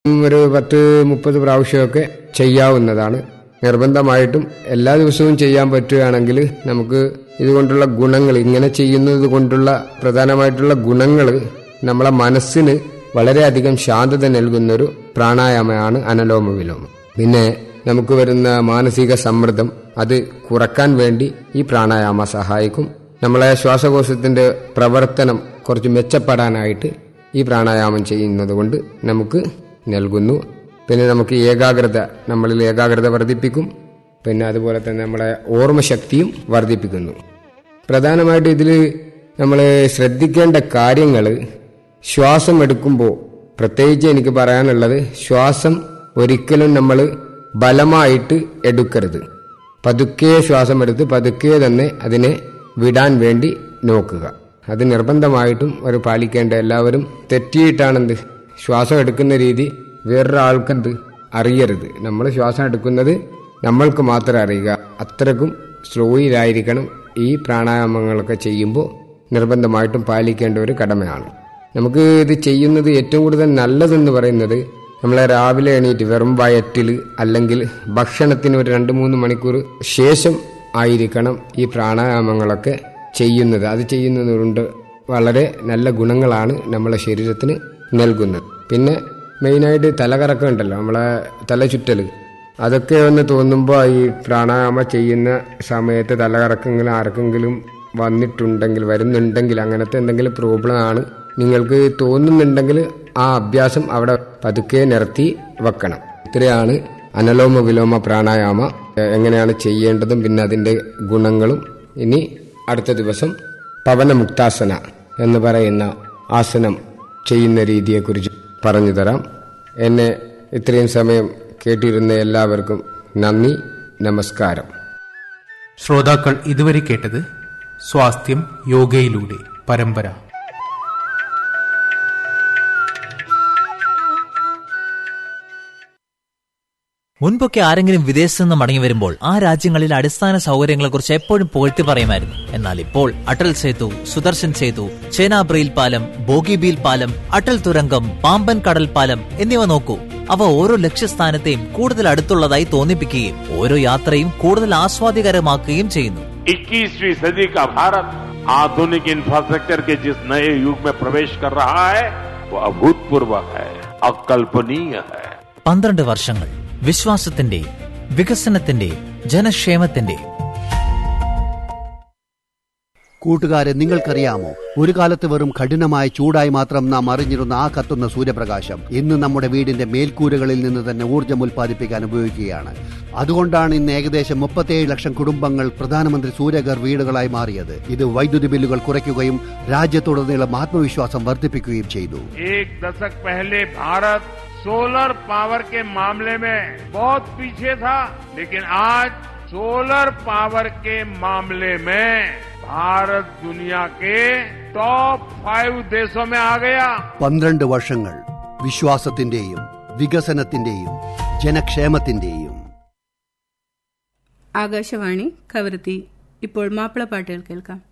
ഒരു പത്ത് മുപ്പത് പ്രാവശ്യമൊക്കെ ചെയ്യാവുന്നതാണ് നിർബന്ധമായിട്ടും എല്ലാ ദിവസവും ചെയ്യാൻ പറ്റുകയാണെങ്കിൽ നമുക്ക് ഇതുകൊണ്ടുള്ള ഗുണങ്ങൾ ഇങ്ങനെ ചെയ്യുന്നത് കൊണ്ടുള്ള പ്രധാനമായിട്ടുള്ള ഗുണങ്ങൾ നമ്മളെ മനസ്സിന് വളരെയധികം ശാന്തത നൽകുന്നൊരു പ്രാണായാമമാണ് അനലോമ വിലോമം പിന്നെ നമുക്ക് വരുന്ന മാനസിക സമ്മർദ്ദം അത് കുറക്കാൻ വേണ്ടി ഈ പ്രാണായാമ സഹായിക്കും നമ്മളെ ശ്വാസകോശത്തിന്റെ പ്രവർത്തനം കുറച്ച് മെച്ചപ്പെടാനായിട്ട് ഈ പ്രാണായാമം ചെയ്യുന്നത് കൊണ്ട് നമുക്ക് നൽകുന്നു പിന്നെ നമുക്ക് ഏകാഗ്രത നമ്മളിൽ ഏകാഗ്രത വർദ്ധിപ്പിക്കും പിന്നെ അതുപോലെ തന്നെ നമ്മളെ ഓർമ്മശക്തിയും വർദ്ധിപ്പിക്കുന്നു പ്രധാനമായിട്ട് ഇതിൽ നമ്മൾ ശ്രദ്ധിക്കേണ്ട കാര്യങ്ങൾ ശ്വാസം എടുക്കുമ്പോൾ പ്രത്യേകിച്ച് എനിക്ക് പറയാനുള്ളത് ശ്വാസം ഒരിക്കലും നമ്മൾ ബലമായിട്ട് എടുക്കരുത് പതുക്കെ ശ്വാസം എടുത്ത് പതുക്കെ തന്നെ അതിനെ വിടാൻ വേണ്ടി നോക്കുക അത് നിർബന്ധമായിട്ടും ഒരു പാലിക്കേണ്ട എല്ലാവരും തെറ്റിയിട്ടാണെന്ത് ശ്വാസം എടുക്കുന്ന രീതി വേറൊരാൾക്കെന്ത് അറിയരുത് നമ്മൾ ശ്വാസം എടുക്കുന്നത് നമ്മൾക്ക് മാത്രം അറിയുക അത്രക്കും സ്ലോയിലായിരിക്കണം ഈ പ്രാണായാമങ്ങളൊക്കെ ചെയ്യുമ്പോൾ നിർബന്ധമായിട്ടും പാലിക്കേണ്ട ഒരു കടമയാണ് നമുക്ക് ഇത് ചെയ്യുന്നത് ഏറ്റവും കൂടുതൽ നല്ലതെന്ന് പറയുന്നത് നമ്മളെ രാവിലെ എണീറ്റ് വെറും വയറ്റിൽ അല്ലെങ്കിൽ ഭക്ഷണത്തിന് ഒരു രണ്ട് മൂന്ന് മണിക്കൂർ ശേഷം ആയിരിക്കണം ഈ പ്രാണായാമങ്ങളൊക്കെ ചെയ്യുന്നത് അത് ചെയ്യുന്നതുകൊണ്ട് വളരെ നല്ല ഗുണങ്ങളാണ് നമ്മളെ ശരീരത്തിന് നൽകുന്നത് പിന്നെ മെയിനായിട്ട് തലകറക്കം ഉണ്ടല്ലോ നമ്മളെ തല ചുറ്റൽ അതൊക്കെ ഒന്ന് തോന്നുമ്പോൾ ഈ പ്രാണായാമ ചെയ്യുന്ന സമയത്ത് തലകറക്കെങ്കിലും ആർക്കെങ്കിലും വന്നിട്ടുണ്ടെങ്കിൽ വരുന്നുണ്ടെങ്കിൽ അങ്ങനത്തെ എന്തെങ്കിലും പ്രോബ്ലം ആണ് നിങ്ങൾക്ക് തോന്നുന്നുണ്ടെങ്കിൽ ആ അഭ്യാസം അവിടെ പതുക്കെ നിർത്തി വെക്കണം ഇത്രയാണ് അനലോമ വിലോമ പ്രാണായാമ എങ്ങനെയാണ് ചെയ്യേണ്ടതും പിന്നെ അതിന്റെ ഗുണങ്ങളും ഇനി അടുത്ത ദിവസം പവനമുക്താസന എന്ന് പറയുന്ന ആസനം ചെയ്യുന്ന രീതിയെക്കുറിച്ച് പറഞ്ഞു തരാം എന്നെ ഇത്രയും സമയം കേട്ടിരുന്ന എല്ലാവർക്കും നന്ദി നമസ്കാരം ശ്രോതാക്കൾ ഇതുവരെ കേട്ടത് സ്വാസ്ഥ്യം യോഗയിലൂടെ പരമ്പര മുൻപൊക്കെ ആരെങ്കിലും വിദേശത്ത് നിന്ന് മടങ്ങി വരുമ്പോൾ ആ രാജ്യങ്ങളിൽ അടിസ്ഥാന സൗകര്യങ്ങളെക്കുറിച്ച് എപ്പോഴും പുകഴ്ത്തി പറയുമായിരുന്നു എന്നാൽ ഇപ്പോൾ അടൽ സേതു സുദർശൻ സേതു ചേനാബ്രയിൽ പാലം ബോഗിബീൽ പാലം അടൽ തുരങ്കം പാമ്പൻ കടൽ പാലം എന്നിവ നോക്കൂ അവ ഓരോ ലക്ഷ്യസ്ഥാനത്തെയും കൂടുതൽ അടുത്തുള്ളതായി തോന്നിപ്പിക്കുകയും ഓരോ യാത്രയും കൂടുതൽ ആസ്വാദികരമാക്കുകയും ചെയ്യുന്നു 21वीं सदी का भारत आधुनिक इंफ्रास्ट्रक्चर के जिस नए युग में प्रवेश कर रहा है वो अभूतपूर्व है अकल्पनीय है പന്ത്രണ്ട് വർഷങ്ങൾ വിശ്വാസത്തിന്റെയും വികസനത്തിന്റെയും ജനക്ഷേമത്തിന്റെയും കൂട്ടുകാരെ നിങ്ങൾക്കറിയാമോ ഒരു കാലത്ത് വെറും കഠിനമായ ചൂടായി മാത്രം നാം അറിഞ്ഞിരുന്ന ആ കത്തുന്ന സൂര്യപ്രകാശം ഇന്ന് നമ്മുടെ വീടിന്റെ മേൽക്കൂരകളിൽ നിന്ന് തന്നെ ഊർജ്ജം ഉൽപ്പാദിപ്പിക്കാൻ ഉപയോഗിക്കുകയാണ് അതുകൊണ്ടാണ് ഇന്ന് ഏകദേശം മുപ്പത്തിയേഴ് ലക്ഷം കുടുംബങ്ങൾ പ്രധാനമന്ത്രി സൂര്യഘർ വീടുകളായി മാറിയത് ഇത് വൈദ്യുതി ബില്ലുകൾ കുറയ്ക്കുകയും രാജ്യത്തുടനീളം ആത്മവിശ്വാസം വർദ്ധിപ്പിക്കുകയും ചെയ്തു एक दशक पहले भारत सोलर पावर के मामले में बहुत पीछे था लेकिन आज सोलर पावर के मामले में भारत दुनिया के टॉप फाइव देशों में आ गया പന്ത്രണ്ട് വർഷങ്ങൾ വിശ്വാസത്തിന്റെയും വികസനത്തിന്റെയും ജനക്ഷേമത്തിന്റെയും ആകാശവാണി കവരത്തി ഇപ്പോൾ മാപ്പിളപ്പാട്ടുകൾ കേൾക്കാം